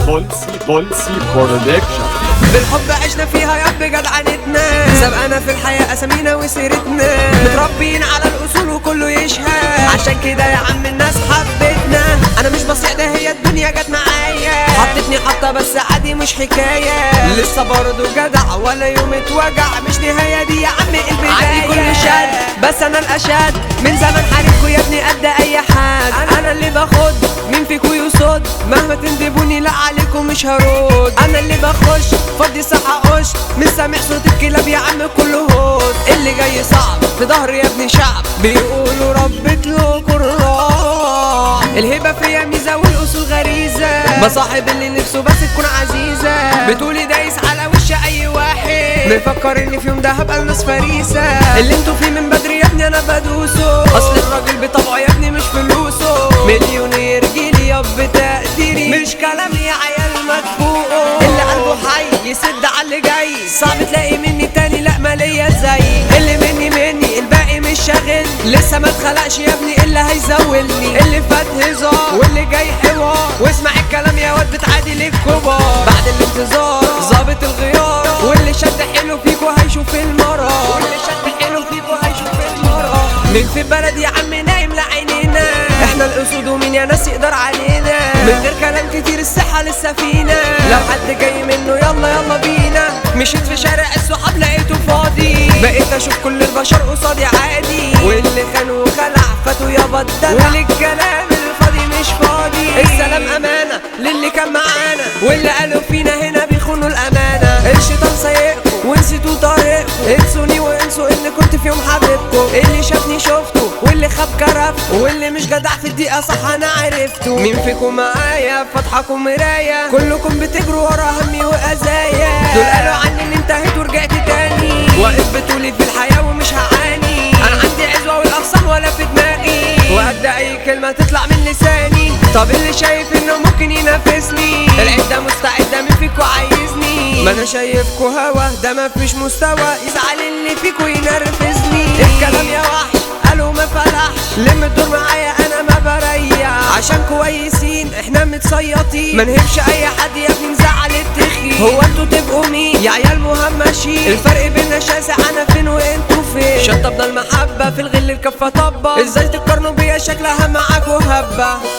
بولسي بولسي برودكشن بالحب عشنا فيها يا بجدعنتنا سبقنا في الحياة أسامينا وسيرتنا متربيين على الأصول وكله يشهد عشان كده يا عم الناس حبتنا أنا مش بصيع ده هي الدنيا جت معايا حطتني حطة بس عادي مش حكاية لسه برضه جدع ولا يوم اتوجع مش نهاية دي يا عم البداية عندي كل شد بس أنا الأشد من زمان حاربكوا يا ابني قد أي حد أنا اللي باخد مين فيكوا يصد مهما تندبوني لا عليكم مش هرد انا اللي بخش فضي صح اقش مش سامع صوت الكلاب يا عم كله هوس اللي جاي صعب في ظهري يا ابني شعب بيقولوا ربت له كرام الهبه فيا ميزه والاصول غريزه بصاحب اللي نفسه بس تكون عزيزه بتقولي دايس على وش اي واحد مفكر اني في يوم ده هبقى الناس فريسه اللي انتوا فيه من بدري يا ابني انا بدوسه اصل الراجل بطبعه يا ابني مش فلوسه مليونير جيلي ياب تقديري مش كلامي يا عيال مدفوقه اللي قلبه حي يسد على اللي جاي صعب تلاقي مني تاني لا مالية زي اللي مني مني الباقي مش شاغل لسه ما اتخلقش يا ابني الا هيزولني اللي فات هزار واللي جاي حوار واسمع الكلام يا واد بتعادي للكبار بعد الانتظار ظابط الغيار واللي شد حلو فيكو هيشوف المرار واللي شد حلو فيكو هيشوف المرار مين في بلد يا عم نايم لعينينا احنا الاسود ومين يا ناس يقدر علينا من غير كلام كتير الصحة للسفينة لو حد جاي منه يلا يلا بينا مشيت في شارع الصحاب لقيته فاضي بقيت اشوف كل البشر قصادي عادي واللي خان وخلع فاتوا يابا الدلع وللكلام الفاضي مش فاضي السلام امانة للي كان معانا واللي قالوا فينا هنا بيخونوا الامانة الشيطان سايقكم ونسيتوا طريقكم انسوني وانسوا اللي كنت في يوم حبيبكم اللي شافني شفته واللي خاب كرفته واللي مش جدع في الدقيقة صح انا عرفته مين فيكم معايا فاتحكم مراية كلكم بتجروا ورا همي واذايا دول قالوا عني ان انتهيت ورجعت تاني واقف بتقولي في الحياة ومش هعاني انا عندي عزوة والاغصان ولا في دماغي وقد اي كلمة تطلع من لساني طب اللي شايف انه ممكن ينافسني العدة مستعدة مين فيكو عايزني ما انا شايفكو هوا ده مفيش مستوى يزعل اللي فيكو ينرفزني الكلام يا وحش قالوا ما فلحش لم الدور معايا انا ما بريح عشان كويسين احنا متصيطين ما نهبش اي حد يا ابني نزعل التخي هو انتوا تبقوا مين يا عيال مهمشين الفرق بينا شاسع انا فين وانتوا فين شطبنا المحبة في الغل الكفة طبة ازاي تقارنوا بيا شكلها معاكوا هبة